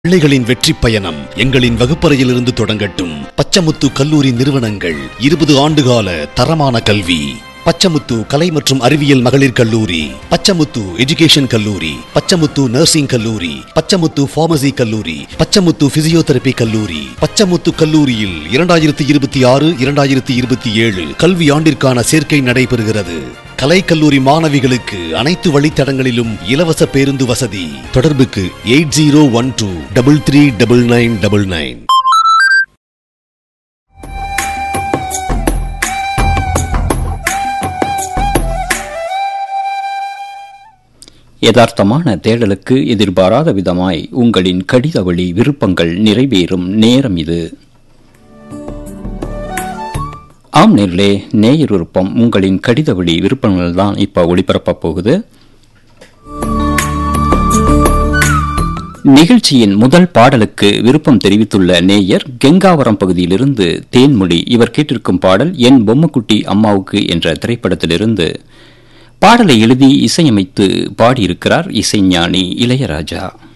பிள்ளைகளின் வெற்றி பயணம் எங்களின் வகுப்பறையிலிருந்து தொடங்கட்டும் பச்சமுத்து கல்லூரி நிறுவனங்கள் இருபது ஆண்டுகால தரமான கல்வி பச்சமுத்து கலை மற்றும் அறிவியல் மகளிர் கல்லூரி பச்சமுத்து எஜுகேஷன் கல்லூரி பச்சமுத்து நர்சிங் கல்லூரி பச்சமுத்து பார்மசி கல்லூரி பச்சமுத்து பிசியோதெரபி கல்லூரி பச்சமுத்து கல்லூரியில் இரண்டாயிரத்தி இருபத்தி ஆறு இரண்டாயிரத்தி இருபத்தி ஏழு கல்வி ஆண்டிற்கான சேர்க்கை நடைபெறுகிறது கலைக்கல்லூரி மாணவிகளுக்கு அனைத்து வழித்தடங்களிலும் இலவச பேருந்து வசதி தொடர்புக்கு eight zero one two double three double nine double nine யதார்த்தமான தேடலுக்கு எதிர்பாராத விதமாய் உங்களின் கடித வழி விருப்பங்கள் நிறைவேறும் நேரம் இது ஆம் நேர்களே நேயர் விருப்பம் உங்களின் கடித வழி விருப்பங்கள் தான் இப்ப ஒளிபரப்ப போகுது நிகழ்ச்சியின் முதல் பாடலுக்கு விருப்பம் தெரிவித்துள்ள நேயர் கெங்காவரம் பகுதியிலிருந்து தேன்மொழி இவர் கேட்டிருக்கும் பாடல் என் பொம்மக்குட்டி அம்மாவுக்கு என்ற திரைப்படத்திலிருந்து பாடலை எழுதி இசையமைத்து பாடியிருக்கிறார் இசைஞானி இளையராஜா